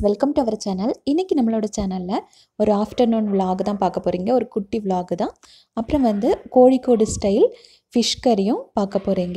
Welcome to our channel இன்றைக்கி நம்மளோட சேனலில் ஒரு ஆஃப்டர்நூன் vlog தான் பார்க்க போகிறீங்க ஒரு குட்டி vlog தான் அப்புறம் வந்து கோழிக்கோடு ஸ்டைல் ஃபிஷ் கறியும் பார்க்க போகிறீங்க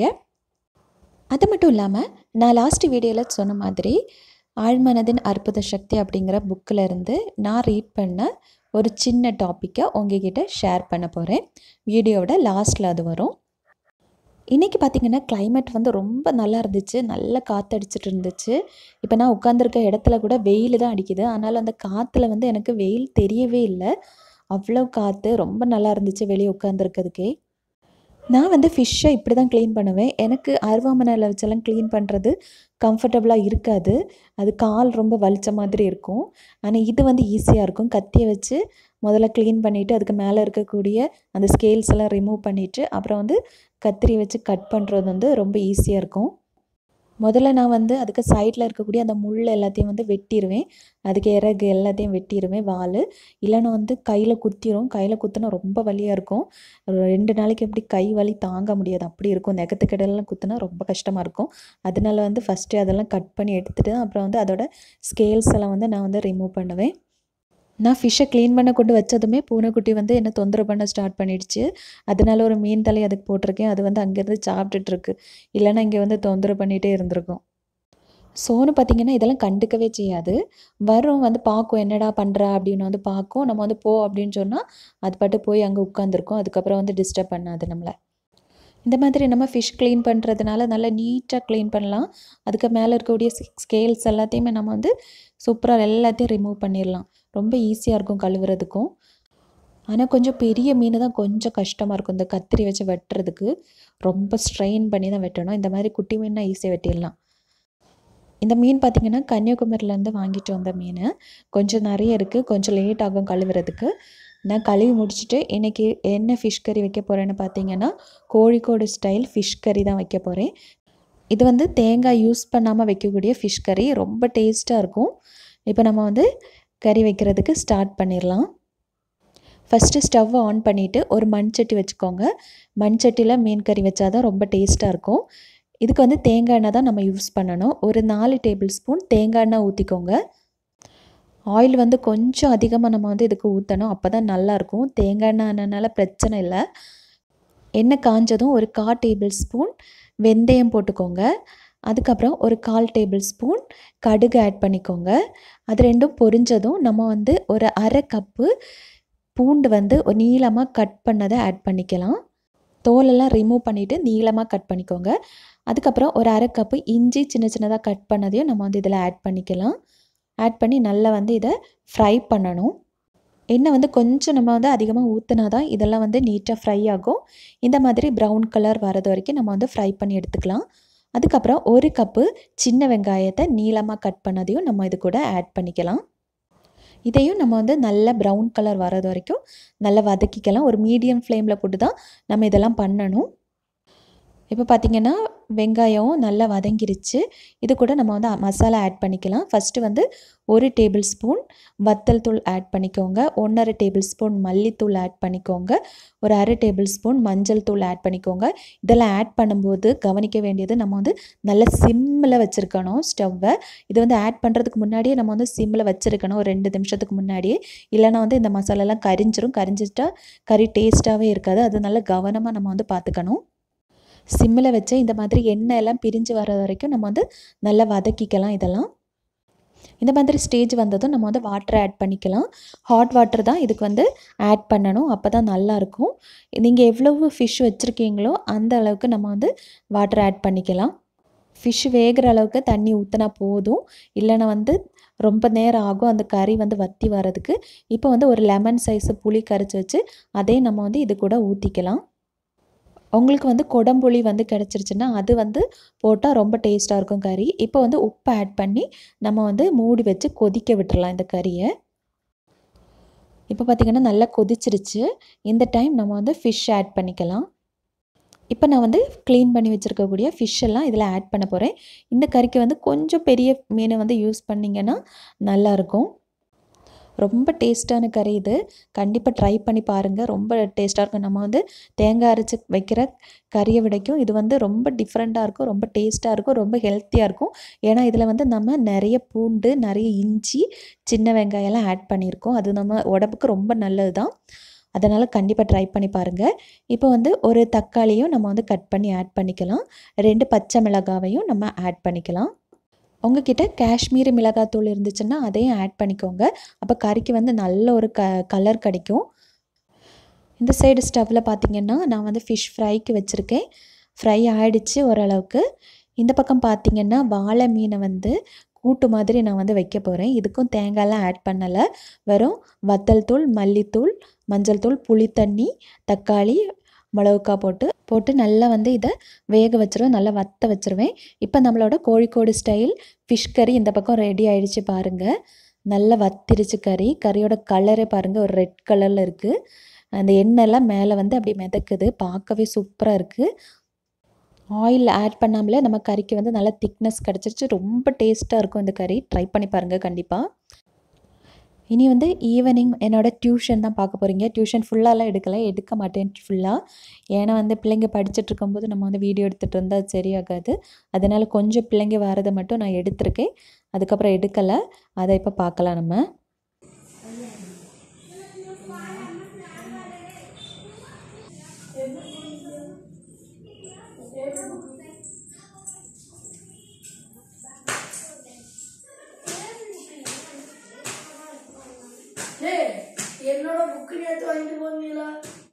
அது மட்டும் இல்லாமல் நான் லாஸ்ட் வீடியோவில் சொன்ன மாதிரி ஆழ்மனதின் அற்புத சக்தி அப்படிங்கிற புக்கில் இருந்து நான் ரீட் பண்ண ஒரு சின்ன டாப்பிக்கை உங்ககிட்ட ஷேர் பண்ண போகிறேன் வீடியோவோட லாஸ்ட்டில் அது வரும் இன்றைக்கி பார்த்தீங்கன்னா climate வந்து ரொம்ப நல்லா இருந்துச்சு நல்ல காற்றடிச்சிட்டு இருந்துச்சு இப்போ நான் உட்காந்துருக்க இடத்துல கூட வெயில் தான் அடிக்குது ஆனால் அந்த காற்றுல வந்து எனக்கு வெயில் தெரியவே இல்லை அவ்வளோ காற்று ரொம்ப நல்லா இருந்துச்சு வெளியே உட்காந்துருக்கிறதுக்கே நான் வந்து ஃபிஷ்ஷை இப்படி தான் க்ளீன் பண்ணுவேன் எனக்கு அருவாமனையில் வச்செல்லாம் க்ளீன் பண்ணுறது கம்ஃபர்டபுளாக இருக்காது அது கால் ரொம்ப வலிச்ச மாதிரி இருக்கும் ஆனால் இது வந்து ஈஸியாக இருக்கும் கத்தியை வச்சு முதல்ல க்ளீன் பண்ணிவிட்டு அதுக்கு மேலே இருக்கக்கூடிய அந்த ஸ்கேல்ஸ் எல்லாம் ரிமூவ் பண்ணிவிட்டு அப்புறம் வந்து கத்திரி வச்சு கட் பண்ணுறது வந்து ரொம்ப ஈஸியாக இருக்கும் முதல்ல நான் வந்து அதுக்கு சைடில் இருக்கக்கூடிய அந்த முள் எல்லாத்தையும் வந்து வெட்டிடுவேன் அதுக்கு இறகு எல்லாத்தையும் வெட்டிடுவேன் வால் இல்லைன்னா வந்து கையில் குத்திரும் கையில் குத்துனா ரொம்ப வலியாக இருக்கும் ஒரு ரெண்டு நாளைக்கு எப்படி கை வலி தாங்க முடியாது அப்படி இருக்கும் நெகத்துக்கடையிலலாம் குத்துனா ரொம்ப கஷ்டமாக இருக்கும் அதனால வந்து ஃபஸ்ட்டு அதெல்லாம் கட் பண்ணி எடுத்துகிட்டு அப்புறம் வந்து அதோட ஸ்கேல்ஸ் எல்லாம் வந்து நான் வந்து ரிமூவ் பண்ணுவேன் நான் ஃபிஷ்ஷை க்ளீன் பண்ண கொண்டு வச்சதுமே பூனைக்குட்டி வந்து என்னை தொந்தரவு பண்ண ஸ்டார்ட் பண்ணிடுச்சு அதனால ஒரு மீன் தலை அதுக்கு போட்டிருக்கேன் அது வந்து அங்கேருந்து சாப்பிட்டுட்ருக்கு இல்லைன்னா இங்கே வந்து தொந்தரவு பண்ணிகிட்டே இருந்திருக்கும் சோனு பார்த்திங்கன்னா இதெல்லாம் கண்டுக்கவே செய்யாது வரும் வந்து பார்க்கும் என்னடா பண்ணுறா அப்படின்னு வந்து பார்க்கும் நம்ம வந்து போ அப்படின்னு சொன்னால் அது பாட்டு போய் அங்கே உட்காந்துருக்கோம் அதுக்கப்புறம் வந்து டிஸ்டர்ப் பண்ணாது நம்மளை இந்த மாதிரி நம்ம ஃபிஷ் க்ளீன் பண்ணுறதுனால நல்லா நீட்டாக க்ளீன் பண்ணலாம் அதுக்கு மேலே இருக்கக்கூடிய ஸ்கேல்ஸ் எல்லாத்தையுமே நம்ம வந்து சூப்பராக எல்லாத்தையும் ரிமூவ் பண்ணிடலாம் ரொம்ப ஈஸியாக இருக்கும் கழுவுறதுக்கும் ஆனால் கொஞ்சம் பெரிய மீன் தான் கொஞ்சம் கஷ்டமாக இருக்கும் இந்த கத்திரி வச்சு வெட்டுறதுக்கு ரொம்ப ஸ்ட்ரெயின் பண்ணி தான் வெட்டணும் இந்த மாதிரி குட்டி மீன்னா ஈஸியாக வெட்டிடலாம் இந்த மீன் பார்த்திங்கன்னா கன்னியாகுமரியிலேருந்து வாங்கிட்டு வந்த மீன் கொஞ்சம் நிறைய இருக்குது கொஞ்சம் லேட் ஆகும் கழுவுறதுக்கு நான் கழுவி முடிச்சுட்டு இன்றைக்கி என்ன ஃபிஷ் கறி வைக்க போகிறேன்னு பார்த்தீங்கன்னா கோழிக்கோடு ஸ்டைல் ஃபிஷ் கறி தான் வைக்க போகிறேன் இது வந்து தேங்காய் யூஸ் பண்ணாமல் வைக்கக்கூடிய ஃபிஷ் கறி ரொம்ப டேஸ்ட்டாக இருக்கும் இப்போ நம்ம வந்து கறி வைக்கிறதுக்கு ஸ்டார்ட் பண்ணிடலாம் ஃபஸ்ட்டு ஸ்டவ் ஆன் பண்ணிவிட்டு ஒரு மண் சட்டி வச்சுக்கோங்க மண் சட்டியில் மீன் கறி வச்சா தான் ரொம்ப டேஸ்ட்டாக இருக்கும் இதுக்கு வந்து தேங்காய் எண்ணெய் தான் நம்ம யூஸ் பண்ணணும் ஒரு நாலு டேபிள் ஸ்பூன் தேங்காய் எண்ணெய் ஊற்றிக்கோங்க ஆயில் வந்து கொஞ்சம் அதிகமாக நம்ம வந்து இதுக்கு ஊற்றணும் அப்போ தான் நல்லாயிருக்கும் தேங்காய் எண்ணெய் ஆனதுனால பிரச்சனை இல்லை எண்ணெய் காஞ்சதும் ஒரு கா டேபிள் ஸ்பூன் வெந்தயம் போட்டுக்கோங்க அதுக்கப்புறம் ஒரு கால் டேபிள் ஸ்பூன் கடுகு ஆட் பண்ணிக்கோங்க அது ரெண்டும் பொரிஞ்சதும் நம்ம வந்து ஒரு அரை கப்பு பூண்டு வந்து ஒரு நீளமாக கட் பண்ணதை ஆட் பண்ணிக்கலாம் தோலெல்லாம் ரிமூவ் பண்ணிவிட்டு நீளமாக கட் பண்ணிக்கோங்க அதுக்கப்புறம் ஒரு அரை கப்பு இஞ்சி சின்ன சின்னதாக கட் பண்ணதையும் நம்ம வந்து இதில் ஆட் பண்ணிக்கலாம் ஆட் பண்ணி நல்லா வந்து இதை ஃப்ரை பண்ணணும் எண்ணெய் வந்து கொஞ்சம் நம்ம வந்து அதிகமாக ஊற்றினா தான் இதெல்லாம் வந்து நீட்டாக ஃப்ரை ஆகும் இந்த மாதிரி ப்ரௌன் கலர் வரது வரைக்கும் நம்ம வந்து ஃப்ரை பண்ணி எடுத்துக்கலாம் அதுக்கப்புறம் ஒரு கப்பு சின்ன வெங்காயத்தை நீளமாக கட் பண்ணதையும் நம்ம இது கூட ஆட் பண்ணிக்கலாம் இதையும் நம்ம வந்து நல்ல ப்ரௌன் கலர் வரது வரைக்கும் நல்லா வதக்கிக்கலாம் ஒரு மீடியம் ஃப்ளேமில் போட்டு தான் நம்ம இதெல்லாம் பண்ணணும் இப்போ பார்த்திங்கன்னா வெங்காயம் நல்லா வதங்கிருச்சு இது கூட நம்ம வந்து மசாலா ஆட் பண்ணிக்கலாம் ஃபஸ்ட்டு வந்து ஒரு டேபிள் ஸ்பூன் வத்தல் தூள் ஆட் பண்ணிக்கோங்க ஒன்றரை டேபிள் ஸ்பூன் மல்லித்தூள் ஆட் பண்ணிக்கோங்க ஒரு அரை டேபிள் ஸ்பூன் மஞ்சள் தூள் ஆட் பண்ணிக்கோங்க இதெல்லாம் ஆட் பண்ணும்போது கவனிக்க வேண்டியது நம்ம வந்து நல்ல சிம்மில் வச்சுருக்கணும் ஸ்டவ்வை இது வந்து ஆட் பண்ணுறதுக்கு முன்னாடியே நம்ம வந்து சிம்மில் வச்சுருக்கணும் ஒரு ரெண்டு நிமிஷத்துக்கு முன்னாடியே இல்லைனா வந்து இந்த மசாலாலாம் கரிஞ்சிரும் கரிஞ்சிட்டா கறி டேஸ்ட்டாகவே இருக்காது அது நல்ல கவனமாக நம்ம வந்து பார்த்துக்கணும் சிம்மில் வச்சு இந்த மாதிரி எண்ணெய் எல்லாம் பிரிஞ்சு வர வரைக்கும் நம்ம வந்து நல்லா வதக்கிக்கலாம் இதெல்லாம் இந்த மாதிரி ஸ்டேஜ் வந்ததும் நம்ம வந்து வாட்டர் ஆட் பண்ணிக்கலாம் ஹாட் வாட்டர் தான் இதுக்கு வந்து ஆட் பண்ணணும் அப்போ தான் நல்லாயிருக்கும் நீங்கள் எவ்வளவு ஃபிஷ் வச்சுருக்கீங்களோ அந்த அளவுக்கு நம்ம வந்து வாட்டர் ஆட் பண்ணிக்கலாம் ஃபிஷ் வேகிற அளவுக்கு தண்ணி ஊற்றினா போதும் இல்லைன்னா வந்து ரொம்ப நேரம் ஆகும் அந்த கறி வந்து வற்றி வரதுக்கு இப்போ வந்து ஒரு லெமன் சைஸு புளி கரைச்சி வச்சு அதே நம்ம வந்து இது கூட ஊற்றிக்கலாம் உங்களுக்கு வந்து கொடம்புளி வந்து கிடச்சிருச்சுன்னா அது வந்து போட்டால் ரொம்ப டேஸ்ட்டாக இருக்கும் கறி இப்போ வந்து உப்பு ஆட் பண்ணி நம்ம வந்து மூடி வச்சு கொதிக்க விட்டுறலாம் இந்த கறியை இப்போ பார்த்திங்கன்னா நல்லா கொதிச்சிருச்சு இந்த டைம் நம்ம வந்து ஃபிஷ் ஆட் பண்ணிக்கலாம் இப்போ நான் வந்து க்ளீன் பண்ணி வச்சுருக்கக்கூடிய ஃபிஷ் எல்லாம் இதில் ஆட் பண்ண போகிறேன் இந்த கறிக்கு வந்து கொஞ்சம் பெரிய மீனை வந்து யூஸ் பண்ணிங்கன்னா நல்லாயிருக்கும் ரொம்ப டேஸ்ட்டான கறி இது கண்டிப்பாக ட்ரை பண்ணி பாருங்கள் ரொம்ப டேஸ்ட்டாக இருக்கும் நம்ம வந்து தேங்காய் அரைச்சி வைக்கிற கறியை விடைக்கும் இது வந்து ரொம்ப டிஃப்ரெண்ட்டாக இருக்கும் ரொம்ப டேஸ்ட்டாக இருக்கும் ரொம்ப ஹெல்த்தியாக இருக்கும் ஏன்னா இதில் வந்து நம்ம நிறைய பூண்டு நிறைய இஞ்சி சின்ன வெங்காயம்லாம் ஆட் பண்ணியிருக்கோம் அது நம்ம உடம்புக்கு ரொம்ப நல்லது தான் அதனால் கண்டிப்பாக ட்ரை பண்ணி பாருங்கள் இப்போ வந்து ஒரு தக்காளியும் நம்ம வந்து கட் பண்ணி ஆட் பண்ணிக்கலாம் ரெண்டு பச்சை மிளகாவையும் நம்ம ஆட் பண்ணிக்கலாம் உங்ககிட்ட காஷ்மீரி மிளகாத்தூள் இருந்துச்சுன்னா அதையும் ஆட் பண்ணிக்கோங்க அப்போ கறிக்கு வந்து நல்ல ஒரு க கலர் கிடைக்கும் இந்த சைடு ஸ்டவ்வில் பார்த்திங்கன்னா நான் வந்து ஃபிஷ் ஃப்ரைக்கு வச்சுருக்கேன் ஃப்ரை ஆகிடுச்சு ஓரளவுக்கு இந்த பக்கம் பார்த்திங்கன்னா வாழை மீனை வந்து கூட்டு மாதிரி நான் வந்து வைக்க போகிறேன் இதுக்கும் தேங்காய்லாம் ஆட் பண்ணலை வெறும் வத்தல் தூள் மல்லித்தூள் மஞ்சள் தூள் புளித்தண்ணி தக்காளி மிளகுக்காய் போட்டு போட்டு நல்லா வந்து இதை வேக வச்சிருவேன் நல்லா வத்த வச்சுருவேன் இப்போ நம்மளோட கோழிக்கோடு ஸ்டைல் ஃபிஷ் கறி இந்த பக்கம் ரெடி ஆயிடுச்சு பாருங்கள் நல்லா வத்திருச்சு கறி கறியோட கலரே பாருங்கள் ஒரு ரெட் கலரில் இருக்குது அந்த எண்ணெய்லாம் மேலே வந்து அப்படி மிதக்குது பார்க்கவே சூப்பராக இருக்குது ஆயில் ஆட் பண்ணாமலே நம்ம கறிக்கு வந்து நல்லா திக்னஸ் கிடச்சிருச்சு ரொம்ப டேஸ்ட்டாக இருக்கும் இந்த கறி ட்ரை பண்ணி பாருங்கள் கண்டிப்பாக இனி வந்து ஈவினிங் என்னோடய டியூஷன் தான் பார்க்க போகிறீங்க டியூஷன் ஃபுல்லாலாம் எடுக்கலை எடுக்க மாட்டேன் ஃபுல்லாக ஏன்னா வந்து பிள்ளைங்க படிச்சுட்டு இருக்கும்போது நம்ம வந்து வீடியோ எடுத்துகிட்டு இருந்தால் அது சரியாகாது அதனால் கொஞ்சம் பிள்ளைங்க வரதை மட்டும் நான் எடுத்திருக்கேன் அதுக்கப்புறம் எடுக்கலை அதை இப்போ பார்க்கலாம் நம்ம டேய், என்னோட புக்கு நேத்து வாங்கிட்டு போனீங்களா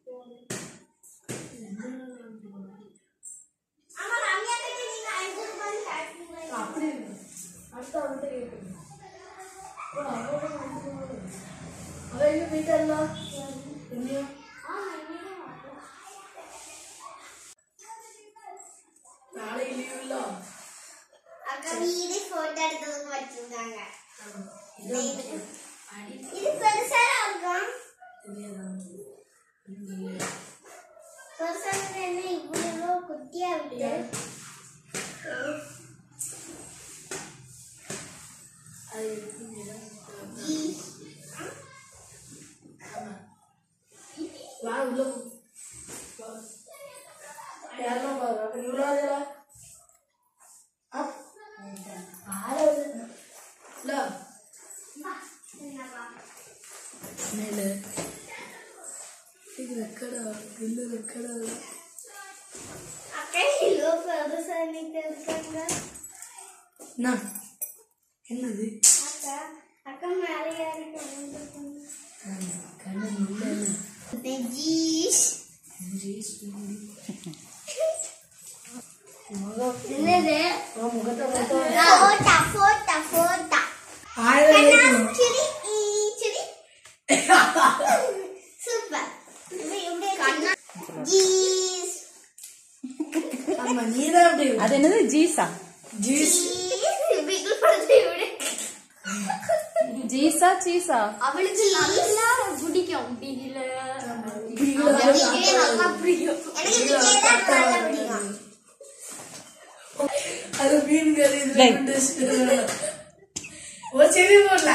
அப்படி இருக்கு. அடுத்த அவன்கிட்ட கேட்கணும். ஓ, அவனோட வாங்கிட்டு போனாரு. அவன் எங்க போயிட்டான்ல? என்னையா? நாளைக்கு leave இல்ல? அக்கா வீடு போட்டோ எடுத்ததுக்கு வச்சிருக்காங்க இதான் அடி இது பெருசா இருக்கும் தெரியாதான். பெருசா என்ன இவ்வளவு குட்டியா விட்டு அது இருக்குங்க. ஆமா. வா உள்ள போ. வா. யாரெல்லாம் பாரு அப்ப இவ்வளோ ஆகுதுடா. ஆ? ஆளு வருது. இல்ல. மேல. இது ரெக்கார்டா இல்ல ரெக்கார்டா அக்கா இவ்வளவு பெருசா நிக்க இருக்காங்க என்ன என்னது அக்கா அக்கா மேல யாரு கண்ணு இல்லை ஜீஸ் முகம் என்னது உன் முகத்தை மட்டும் போட்டா போட்டா போட்டா ஆயிரம் கண்ணா இருக்கும். சிரி ஈ சிரி சூப்பர் இப்படி இப்படி கண்ணா ஜீஸ் ஆமா நீதான் அப்படி அது என்னது ஜீஸா ஜூஸ் ஜீஸ் பிகில் படுத்து இப்படி ஜீஸா சீஸா அவளுக்கு நல்லா பிடிக்கும் பிகில பிகில எனக்கு நல்லா பிடிக்கும் எனக்கு பிகில தான் நல்லா பிடிக்கும் அது மீன் கறி இது ரெண்டு dish. ஒரு செடி போடல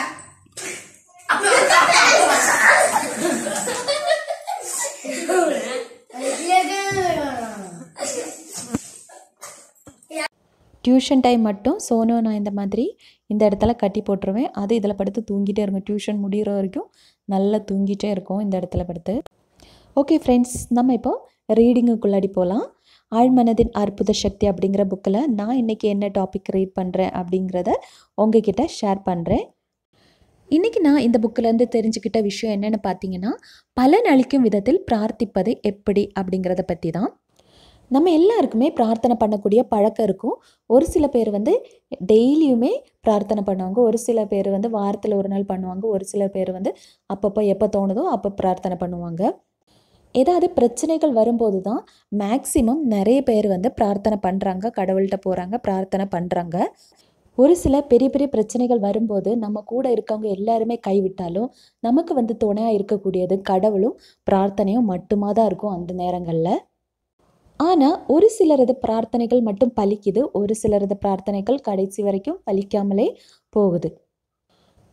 டியூஷன் டைம் மட்டும் சோனோ நான் இந்த மாதிரி இந்த இடத்துல கட்டி போட்டுருவேன் அது இதில் படுத்து தூங்கிட்டே இருக்கும் டியூஷன் முடிகிற வரைக்கும் நல்லா தூங்கிட்டே இருக்கும் இந்த இடத்துல படுத்து ஓகே ஃப்ரெண்ட்ஸ் நம்ம இப்போ ரீடிங்குக்குள்ளாடி போகலாம் ஆழ்மனதின் அற்புத சக்தி அப்படிங்கிற புக்கில் நான் இன்றைக்கி என்ன டாபிக் ரீட் பண்ணுறேன் அப்படிங்கிறத உங்ககிட்ட ஷேர் பண்ணுறேன் இன்றைக்கி நான் இந்த புக்கிலேருந்து தெரிஞ்சுக்கிட்ட விஷயம் என்னென்னு பார்த்தீங்கன்னா பலன் அளிக்கும் விதத்தில் பிரார்த்திப்பது எப்படி அப்படிங்கிறத பற்றி தான் நம்ம எல்லாருக்குமே பிரார்த்தனை பண்ணக்கூடிய பழக்கம் இருக்கும் ஒரு சில பேர் வந்து டெய்லியுமே பிரார்த்தனை பண்ணுவாங்க ஒரு சில பேர் வந்து வாரத்தில் ஒரு நாள் பண்ணுவாங்க ஒரு சில பேர் வந்து அப்பப்போ எப்போ தோணுதோ அப்போ பிரார்த்தனை பண்ணுவாங்க ஏதாவது பிரச்சனைகள் வரும்போது தான் மேக்ஸிமம் நிறைய பேர் வந்து பிரார்த்தனை பண்ணுறாங்க கடவுள்கிட்ட போகிறாங்க பிரார்த்தனை பண்ணுறாங்க ஒரு சில பெரிய பெரிய பிரச்சனைகள் வரும்போது நம்ம கூட இருக்கவங்க எல்லாருமே கைவிட்டாலும் நமக்கு வந்து துணையாக இருக்கக்கூடியது கடவுளும் பிரார்த்தனையும் மட்டுமா தான் இருக்கும் அந்த நேரங்களில் ஆனால் ஒரு சிலரது பிரார்த்தனைகள் மட்டும் பலிக்குது ஒரு சிலரது பிரார்த்தனைகள் கடைசி வரைக்கும் பலிக்காமலே போகுது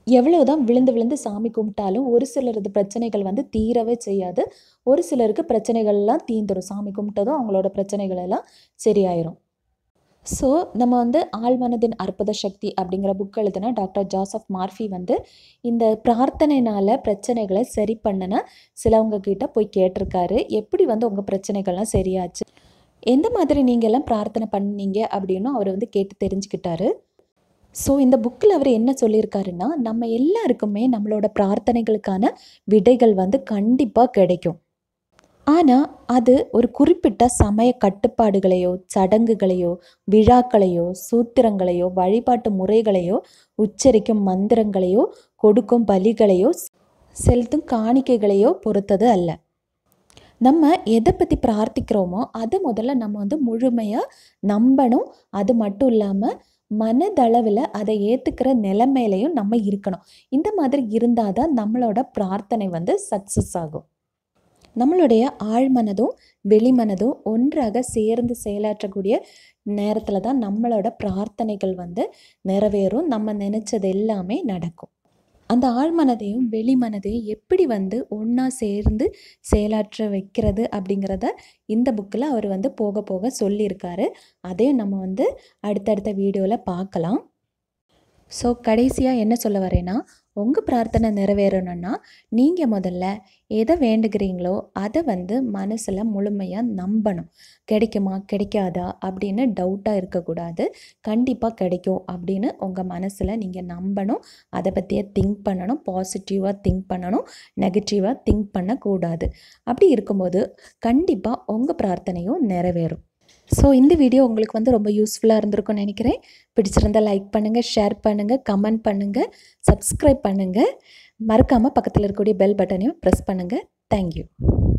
எவ்வளோ தான் விழுந்து விழுந்து சாமி கும்பிட்டாலும் ஒரு சிலரது பிரச்சனைகள் வந்து தீரவே செய்யாது ஒரு சிலருக்கு பிரச்சனைகள்லாம் தீந்துடும் சாமி கும்பிட்டதும் அவங்களோட பிரச்சனைகள் எல்லாம் சரியாயிரும் ஸோ நம்ம வந்து ஆழ்மனதின் அற்புத சக்தி அப்படிங்கிற புக் எழுதின டாக்டர் ஜாசப் மார்ஃபி வந்து இந்த பிரார்த்தனைனால பிரச்சனைகளை சரி பண்ணின சிலவங்க கிட்ட போய் கேட்டிருக்காரு எப்படி வந்து உங்கள் பிரச்சனைகள்லாம் சரியாச்சு எந்த மாதிரி நீங்கள் எல்லாம் பிரார்த்தனை பண்ணீங்க அப்படின்னு அவர் வந்து கேட்டு தெரிஞ்சுக்கிட்டாரு ஸோ இந்த புக்கில் அவர் என்ன சொல்லியிருக்காருன்னா நம்ம எல்லாருக்குமே நம்மளோட பிரார்த்தனைகளுக்கான விடைகள் வந்து கண்டிப்பாக கிடைக்கும் ஆனால் அது ஒரு குறிப்பிட்ட சமய கட்டுப்பாடுகளையோ சடங்குகளையோ விழாக்களையோ சூத்திரங்களையோ வழிபாட்டு முறைகளையோ உச்சரிக்கும் மந்திரங்களையோ கொடுக்கும் பலிகளையோ செலுத்தும் காணிக்கைகளையோ பொறுத்தது அல்ல நம்ம எதை பற்றி பிரார்த்திக்கிறோமோ அதை முதல்ல நம்ம வந்து முழுமையாக நம்பணும் அது மட்டும் இல்லாமல் மனதளவில் அதை ஏற்றுக்கிற நிலைமையிலையும் நம்ம இருக்கணும் இந்த மாதிரி இருந்தால் தான் நம்மளோட பிரார்த்தனை வந்து சக்ஸஸ் ஆகும் நம்மளுடைய ஆழ்மனதும் வெளிமனதும் ஒன்றாக சேர்ந்து செயலாற்றக்கூடிய நேரத்தில் தான் நம்மளோட பிரார்த்தனைகள் வந்து நிறைவேறும் நம்ம நினச்சது எல்லாமே நடக்கும் அந்த ஆழ்மனதையும் வெளிமனதையும் எப்படி வந்து ஒன்றா சேர்ந்து செயலாற்ற வைக்கிறது அப்படிங்கிறத இந்த புக்கில் அவர் வந்து போக போக சொல்லியிருக்காரு அதையும் நம்ம வந்து அடுத்தடுத்த வீடியோவில் பார்க்கலாம் ஸோ கடைசியாக என்ன சொல்ல வரேன்னா உங்கள் பிரார்த்தனை நிறைவேறணும்னா நீங்கள் முதல்ல எதை வேண்டுகிறீங்களோ அதை வந்து மனசில் முழுமையாக நம்பணும் கிடைக்குமா கிடைக்காதா அப்படின்னு டவுட்டாக இருக்கக்கூடாது கண்டிப்பாக கிடைக்கும் அப்படின்னு உங்கள் மனசில் நீங்கள் நம்பணும் அதை பற்றியே திங்க் பண்ணணும் பாசிட்டிவாக திங்க் பண்ணணும் நெகட்டிவாக திங்க் பண்ணக்கூடாது அப்படி இருக்கும்போது கண்டிப்பாக உங்கள் பிரார்த்தனையும் நிறைவேறும் ஸோ இந்த வீடியோ உங்களுக்கு வந்து ரொம்ப யூஸ்ஃபுல்லாக இருந்திருக்கும்னு நினைக்கிறேன் பிடிச்சிருந்தால் லைக் பண்ணுங்கள் ஷேர் பண்ணுங்கள் கமெண்ட் பண்ணுங்கள் சப்ஸ்கிரைப் பண்ணுங்கள் மறக்காமல் பக்கத்தில் இருக்கக்கூடிய பெல் பட்டனையும் ப்ரெஸ் பண்ணுங்கள் தேங்க்யூ